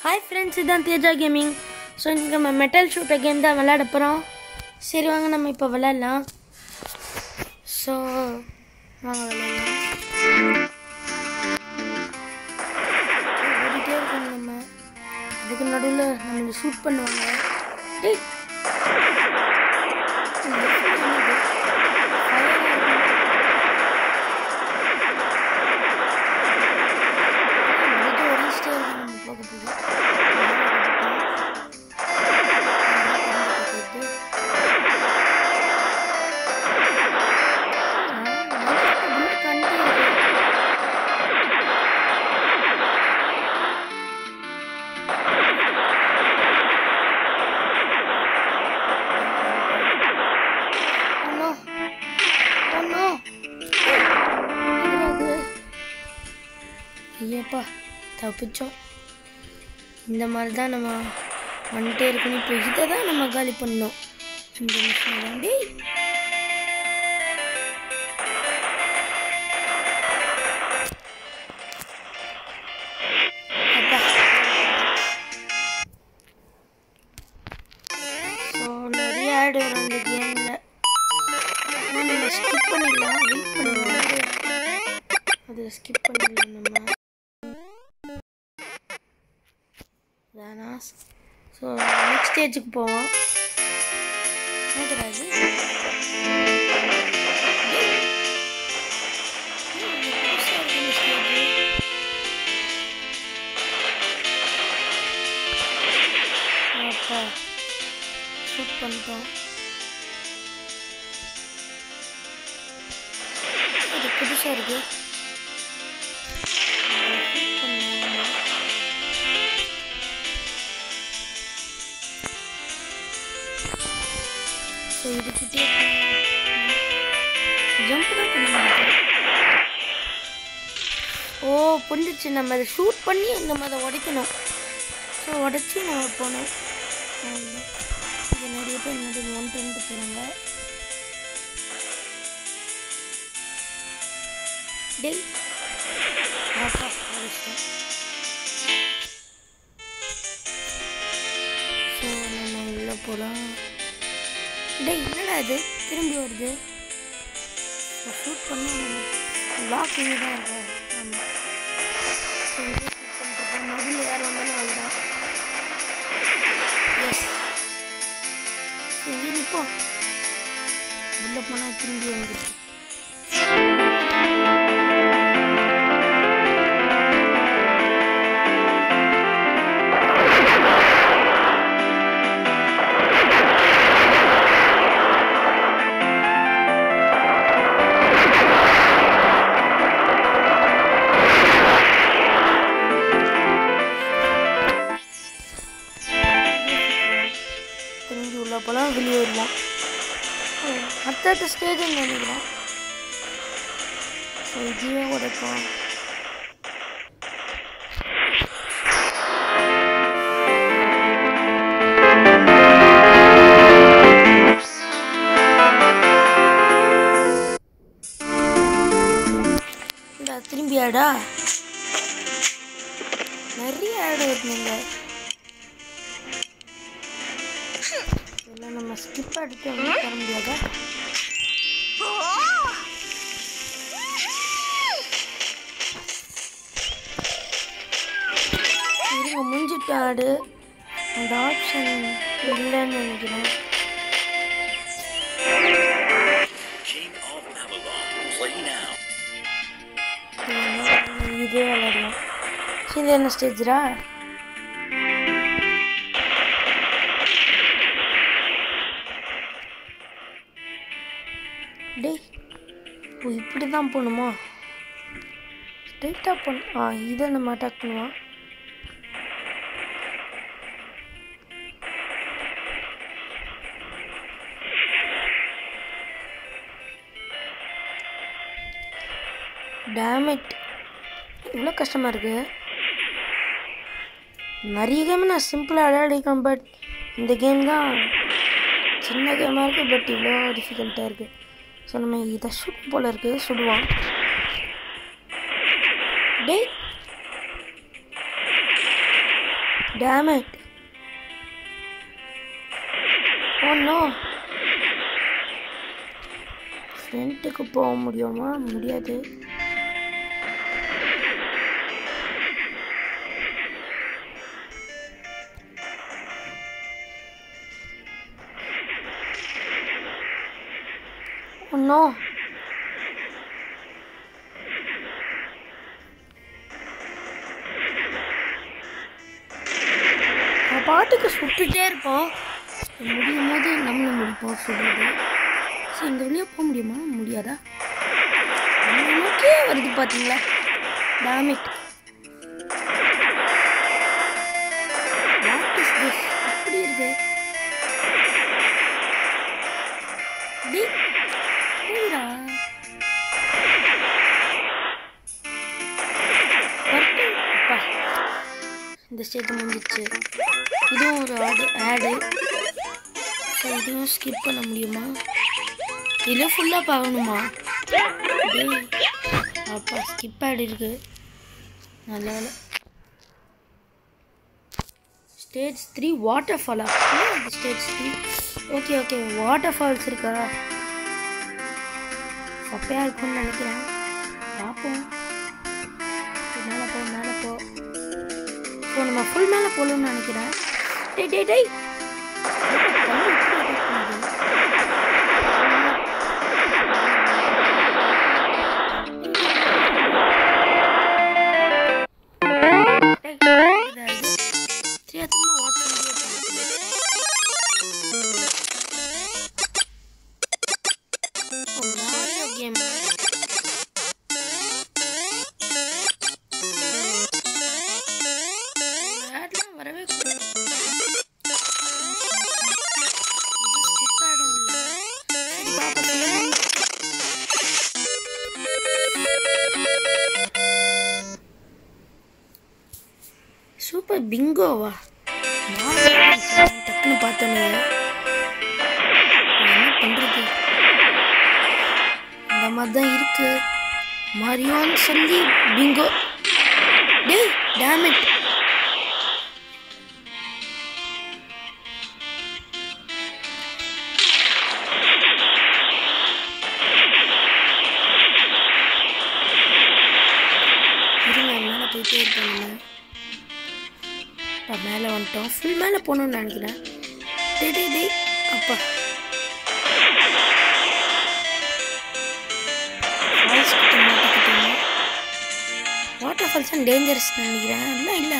Hi friends இதான் Teja gaming so இன்றைக்கி நம்ம மெட்டல் ஷூட்டர் கேம் தான் விளையாட போகிறோம் சரி வாங்க நம்ம இப்போ விளையாடலாம் ஸோ வாங்க விளையாடலாம் ஓடிட்டே இருக்கோம் நம்ம அதுக்கு நடுவில் நம்மளை ஷூட் பண்ணுவாங்க டேய் இது என்னது? Fire ஆ இருக்கு. இது ஓடிச்சிட்டே இருக்கு நம்ம போக போக ஐயப்பா தப்பிச்சோம் இந்த மாதிரி தான் நம்ம வந்துட்டே இருக்கணும் இப்போ இதை தான் நம்ம காலி பண்ணோம் அஞ்சு நிமிஷம் தாண்டி அப்பா ஸோ நிறைய ஆடு வரும் இந்த கேமில் ஆனால் நம்ம ஸ்கிப் பண்ணிடலாம் வெயிட் பண்ணுவோம் அது ஸ்கிப் பண்ணிடலாம் நம்ம வேணாம் ஸோ நெக்ஸ்ட் ஸ்டேஜுக்கு போவோம் என்னதுடா இது? ஏய், இது புதுசா இருக்கு இந்த stage. அப்பா ஷூட் பண்ணிட்டோம் இது புதுசாக இருக்கு ஷூட் பண்ணுவோம் ஸோ இதுக்கிட்டே ஜம்ப் தான் பண்ண முடியும் ஓ புரிஞ்சிச்சு நம்ம அதை ஷூட் பண்ணி நம்ம அதை உடைக்கணும் ஸோ உடச்சி நம்ம போனோம் அவ்வளவுதான். இது நிறைய பேர் நடுவு ஒன் ரெண்டு போகிறாங்க டேய் அப்பா உடைச்சிட்டேன் ஸோ நம்ம உள்ளே போகலாம் டேய் என்னடா இது திரும்பி வருது ஷூட் பண்ணி லாக் இங்கே தான் இருக்கா ஆமாம் ஸோ இங்கே ஷூட் பண்ணிருக்கோம் நடுவில் யார் வந்தாலும் அவ்வளோதான் எஸ் இங்கே நிற்போம் உள்ளே போனால் திரும்பி வந்துச்சு திரும்பி உள்ள போனால் வெளியே வருவோம் அடுத்தடுத்த ஸ்டேஜ் நினைக்கிறேன் ஸோ இதுவே உடைப்போம் இந்தா, திரும்பி ஆடா நிறைய ஆடு இருக்குங்க இதெல்லாம் நம்ம ஸ்கிப் எடுத்து வந்து தர முடியாதா இருங்க முடிஞ்சிட்ட ஆடு அந்த ஆப்ஷன் இல்லைன்னு நினைக்கிறேன் King of Avalon, play now. இல்லைன்னா இதே விளையாடலாம் சரி இது என்ன ஸ்டேஜ்ரா டேய் ஓ இப்படி தான் போகணுமா ஸ்ட்ரைட்டாக போன ஆ இதை நம்ம அட்டாக் பண்ணுவோம் டேமிட் இவ்வளோ கஷ்டமாக இருக்குது நிறைய கேம் நான் சிம்பிளாக விளையாடிருக்கேன் பட் இந்த கேம் தான் சின்ன கேமாக இருக்குது பட் இவ்வளோ டிஃபிகல்ட்டாக இருக்குது ஸோ நம்ம இதை சுடும் போல் இருக்குது சுடுவான் டேய் Damn it. Oh no. ஃப்ரண்ட்டுக்கு போக முடியுமா முடியாது Oh no. நம்ம பாட்டுக்கு சுட்டுட்டே இருப்போம் முடியும் போது நம்மளும் முடிப்போம் சுடுறது சரி இந்த வழியாக போக முடியுமா முடியாதா நம்மளை நோக்கியே வருது பார்த்தீங்களா டேமிட் வாட் இஸ் திஸ் அப்படி இருக்கு டேய், என்னடா? வரட்டும். அப்பா. இந்த ஸ்டேட் முடிஞ்சிச்சு இதுவும் ஒரு ஆடு ஆடு ஸோ இதுவும் ஸ்கிப் பண்ண முடியுமா இதில் ஃபுல்லாக பார்க்கணுமா டேய் அப்பா ஸ்கிப் ஆட் இருக்கு நல்ல வேலை ஸ்டேஜ் த்ரீ வாட்டர் ஃபாலா stage three okay okay water falls இருக்கா சப்பையாக இருக்கும்னு நினைக்கிறேன் பார்ப்போம் மேலே போ மேலே போ ஸோ நம்ம ஃபுல் மேலே போகணும்னு நினைக்கிறேன் டேய் டேய் டேய் என்ன கண்ணு இப்படி attack பண்ணுது? டேய், இது அது. தெரியாதமா watch பண்ணிட்டே இருக்காங்க. ஓ, Mario game. இந்த adலாம் வரவே கூடாது. இது skip ஆயிடும் இல்ல? சரி, பாப்போம், சொல்லுங்க. சூப்பர் பிங்கோவா டக்குன்னு பார்த்தோன்னே என்ன பண்ணுறது இந்த மாதிரி தான் இருக்கு மரியோன்னு சொல்லி பிங்கோ டேய் டேமிட் இருங்க மேலே போயிட்டே இருப்போம் நம்ம அப்பா மேலே வந்துட்டோம் ஃபுல் மேலே போகணும்னு நினைக்கிறேன் டேய் டேய் டேய் அப்பா ஃபால்ஸ் கிட்ட மாட்டிக்கிட்டோம் வாட்டர் ஃபால்ஸ் டேஞ்சரஸ் நினைக்கிறேன் இல்லை இல்லை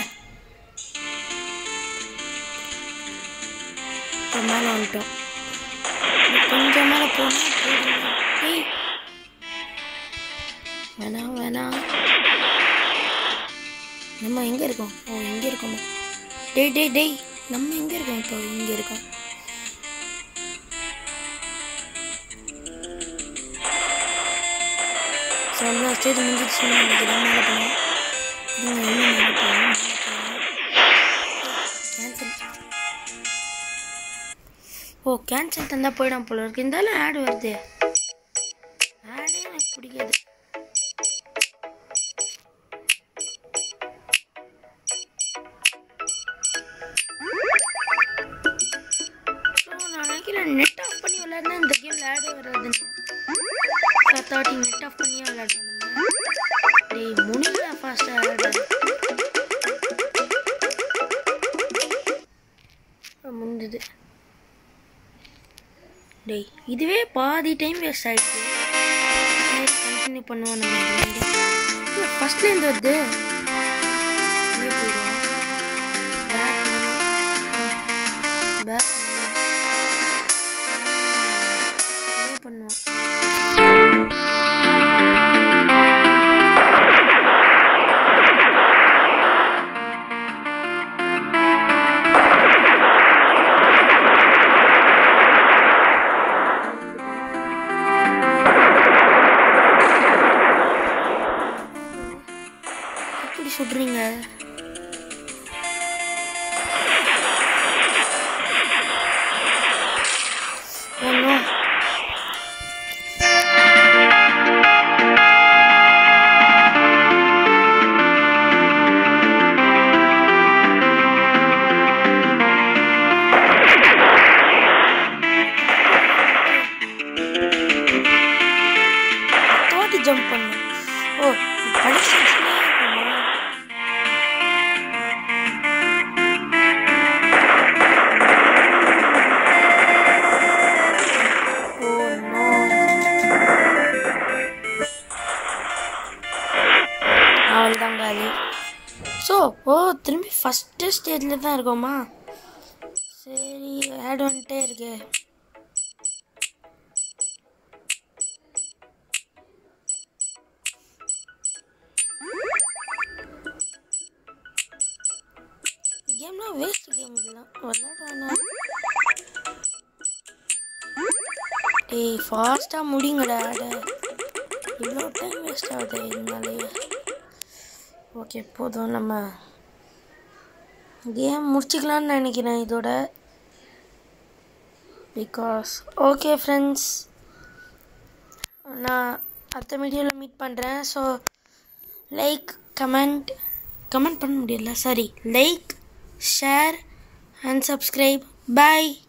இப்போ மேலே வந்துட்டோம் இன்னும் கொஞ்சம் மேலே போனால் போதும் டேய் வேணாம் வேணாம் நம்ம எங்கே இருக்கோம் ஓ எங்கே இருக்கோமா டேய் டேய் டேய் நம்ம எங்கே இருக்கோம் இப்போ இங்கே இருக்கோம் ஸோ வந்து ஸ்டேஜ் முடிஞ்சிடுச்சுன்னு நினைக்கிறேன் மேலே போனோம் இதுங்க இன்னும் மேலே போகணும் கேன்சல் ஓ கேன்சல் தந்தால் போயிடும் போல இருக்கு இருந்தாலும் ஆடு வருது ஆடே எனக்கு பிடிக்காது ஸோ நான் நினைக்கிறேன் நெட் ஆஃப் பண்ணி விளையாடினா இந்த கேமில் ஆடே வராதுன்னு ஸோ தேர்ட்டி நெட் ஆஃப் பண்ணியே விளையாடணும் நம்ம டேய் முடியல ஃபாஸ்ட்டாக விளையாட முடிஞ்சது டேய் இதுவே பாதி டைம் வேஸ்ட் ஆயிடுச்சு கண்டினியூ பண்ணுவோம் நம்ம ஃபர்ஸ்ட்லேருந்து வருது இங்கே போயிடுவோம் பேக் பேக் பண்ணுவோம் திரும்பி ஃபஸ்ட்டு ஸ்டேஜில் தான் இருக்கோமா சரி ஆட் வந்துட்டே இருக்கு கேம்லாம் வேஸ்ட் கேம் இதெல்லாம் விளாட வேணாம் டேய் ஃபாஸ்ட்டாக முடிங்கடா அட இவ்வளோ டைம் வேஸ்ட் ஆகுது இதனாலேயே ஓகே போதும் நம்ம கேம் முடிச்சுக்கலான்னு நினைக்கிறேன் இதோட பிகாஸ் ஓகே ஃப்ரெண்ட்ஸ் நான் அடுத்த வீடியோவில் மீட் பண்ணுறேன் ஸோ லைக் கமெண்ட் கமெண்ட் பண்ண முடியல sorry like share and subscribe bye